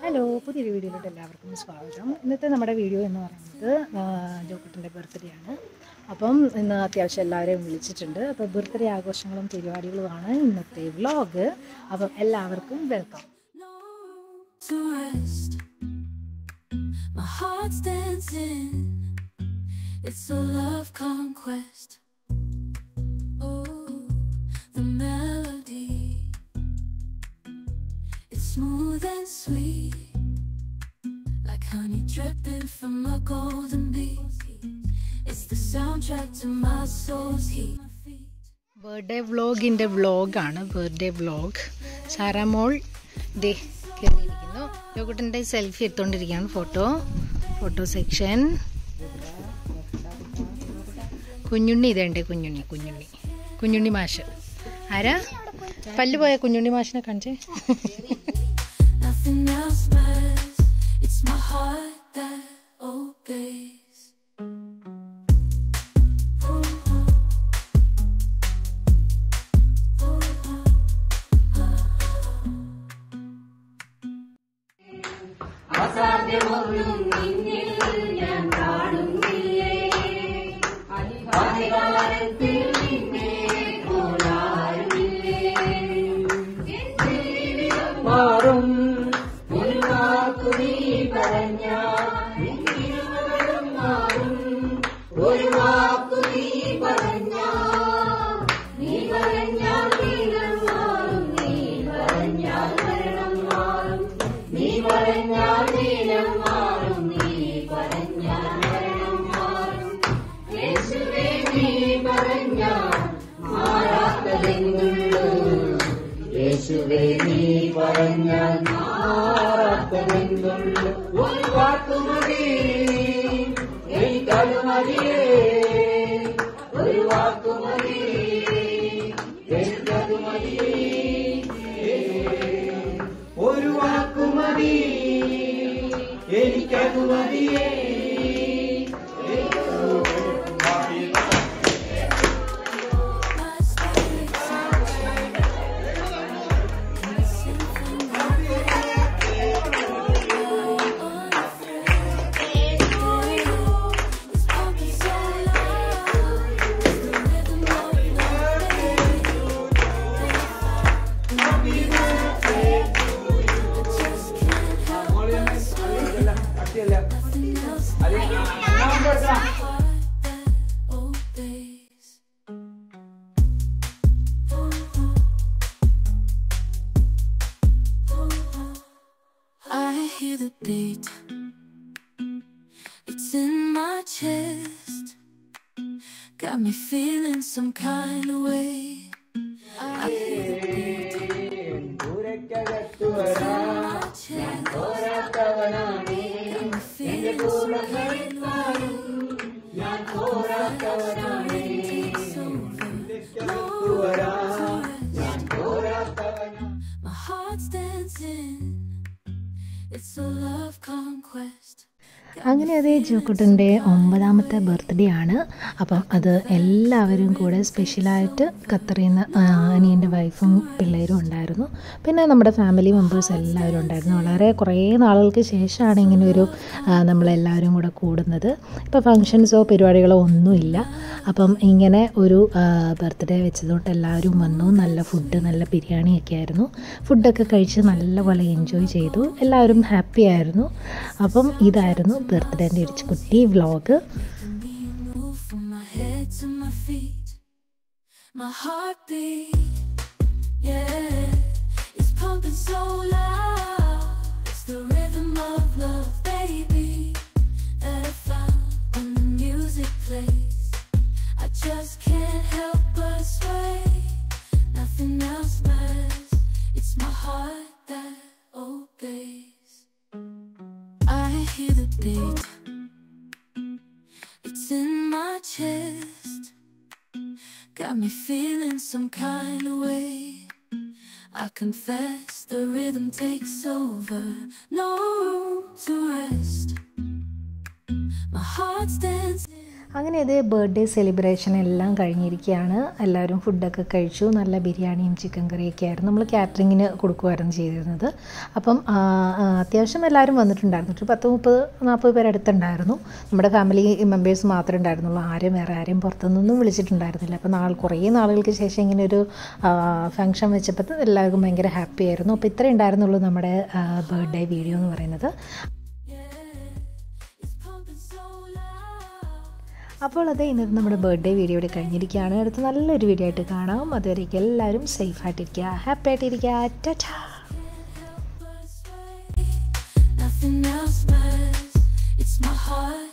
Hello പുതിയൊരു വീഡിയോയിലോട്ട് എല്ലാവർക്കും സ്വാഗതം ഇന്നത്തെ നമ്മുടെ വീഡിയോ എന്ന് പറയുന്നത് ജോക്കുട്ടൻ്റെ ബർത്ത്ഡേ ആണ് അപ്പം ഇന്ന് അത്യാവശ്യം എല്ലാവരെയും വിളിച്ചിട്ടുണ്ട് അപ്പോൾ ബർത്ത്ഡേ ആഘോഷങ്ങളും പരിപാടികളുമാണ് ഇന്നത്തെ വ്ളോഗ് അപ്പം എല്ലാവർക്കും welcome to rest. My heart's dancing. It's a love conquest. Oh, the melody. It's smooth and sweet. Like honey dripping from a golden beat. It's the soundtrack to my soul's heat. Birthday വ്ളോഗിൻ്റെ വ്ളോഗാണ് birthday vlog സാറാമോൾ ദേ കയറിയിരിക്കുന്നു ജോക്കുട്ടൻ്റെ selfie എടുത്തുകൊണ്ടിരിക്കുകയാണ് photo photo section Kunjunni ഇതേണ്ടേ കുഞ്ഞുണ്ണി കുഞ്ഞുണ്ണി കുഞ്ഞുണ്ണി മാഷ് ആരാ പല്ല് പോയ കുഞ്ഞുണ്ണി മാഷിനെ കാണിച്ചേ Nothing else matters. It's my heart that obeys. മാറും ഒരു വാക്കു നീ പറഞ്ഞ മാറും ഒരു വാക്കു നീ പറഞ്ഞ നീ പറഞ്ഞാൽ നീളം മാറും നീ പറഞ്ഞാൽ മരണം മാറും നീ പറഞ്ഞാൽ നീളം മാറും നീ പറഞ്ഞാൽ മരണം മാറും യേശുവേ നീ പറഞ്ഞാൽ മാറാത്തതെന്നുള്ളൂ യേശുവേ നീ പറഞ്ഞാൽ മാറാത്തതെന്നുള്ളൂ ഒരു വാക്കുമതി എനിക്കത് മതിയേ ഒരു വാക്കുമതി എനിക്കത് മതിയേ ഒരു വാക്കുമതി എനിക്കത് മതിയേ My spirit It's pumping so loud. The rhythm of love, I just can't help but sway. Nothing else matters. Heart that obeys. I hear the beat. It's in my chest. Got me feeling some kind of way. I hear the beat. ദൂരക്കകത്തു It's വരാം in my chest. പോരാത്തവനാണേ Got me feeling some kind of way. ഞാൻ പോരാത്തവനാണേ വരാം ഞാൻ പോരാത്തവനാ My heart's dancing. It's a love conquest. അങ്ങനെ അതേ ജോക്കുട്ടൻ്റെ ഒമ്പതാമത്തെ birthday ആണ് അപ്പം അത് എല്ലാവരും കൂടെ സ്പെഷ്യലായിട്ട് ഖത്തറിൽ നിന്ന് അനിയൻ്റെ വൈഫും പിള്ളേരും ഉണ്ടായിരുന്നു പിന്നെ നമ്മുടെ ഫാമിലി മെമ്പേഴ്സ് എല്ലാവരും ഉണ്ടായിരുന്നു വളരെ കുറേ നാളുകൾക്ക് ശേഷമാണ് ഇങ്ങനെ ഒരു ആ, നമ്മളെല്ലാവരും കൂടെ കൂടുന്നത് ഇപ്പോൾ ഫങ്ഷൻസോ പരിപാടികളോ ഒന്നുമില്ല അപ്പം ഇങ്ങനെ ഒരു ബർത്ത്ഡേ വെച്ചതുകൊണ്ട് എല്ലാവരും വന്നു നല്ല ഫുഡ് നല്ല ബിരിയാണിയൊക്കെ ആയിരുന്നു ഫുഡൊക്കെ കഴിച്ച് നല്ലപോലെ എൻജോയ് ചെയ്തു എല്ലാവരും ഹാപ്പി ആയിരുന്നു അപ്പം ഇതായിരുന്നു ബർത്ത്ഡേൻ്റെ ഒരു കുട്ടി vlog Me move from my head to my feet. My heartbeat, yeah, it's pumping so loud. It's the rhythm of love, baby, that I found when the music plays. I just can't help but sway. Nothing else matters. It's my heart that obeys. I hear the beat. It's in my chest. Got me feeling some kind of way. I confess the rhythm takes over. No room to rest. My heart's dancing. അങ്ങനെ ഇത് birthday celebration എല്ലാം കഴിഞ്ഞിരിക്കുകയാണ് എല്ലാവരും ഫുഡൊക്കെ കഴിച്ചു നല്ല ബിരിയാണിയും chicken കറിയൊക്കെ ആയിരുന്നു നമ്മൾ കാറ്ററിങ്ങിന് കൊടുക്കുമായിരുന്നു ചെയ്തിരുന്നത് അപ്പം ആ, ആ, അത്യാവശ്യം എല്ലാവരും വന്നിട്ടുണ്ടായിരുന്നു ഒരു പത്ത് മുപ്പത് നാൽപ്പത് പേര് അടുത്തുണ്ടായിരുന്നു നമ്മുടെ ഫാമിലി മെമ്പേഴ്സ് മാത്രമേ ഉണ്ടായിരുന്നുള്ളൂ ആരും വേറെ ആരെയും പുറത്തുനിന്നൊന്നും വിളിച്ചിട്ടുണ്ടായിരുന്നില്ല അപ്പോൾ നാൾ കുറേ നാളുകൾക്ക് ശേഷം ഇങ്ങനെ ഒരു ഫംഗ്ഷൻ വെച്ചപ്പോൾ എല്ലാവർക്കും ഭയങ്കര ഹാപ്പി ആയിരുന്നു അപ്പോൾ ഇത്രേ ഉണ്ടായിരുന്നുള്ളൂ നമ്മുടെ ബർത്ത്ഡേ വീഡിയോ എന്ന് പറയുന്നത് It's pumping so loud. അപ്പോൾ അത് ഇന്നത്തെ നമ്മുടെ ബർത്ത്ഡേ വീഡിയോ ഇവിടെ കഴിഞ്ഞിരിക്കുകയാണ് അടുത്ത നല്ലൊരു വീഡിയോ ആയിട്ട് കാണാം അതുവരേക്കും എല്ലാവരും സേഫ് ആയിട്ടിരിക്കുക ഹാപ്പി ആയിട്ടിരിക്കുക Tata Nothing else matters. It's my heart.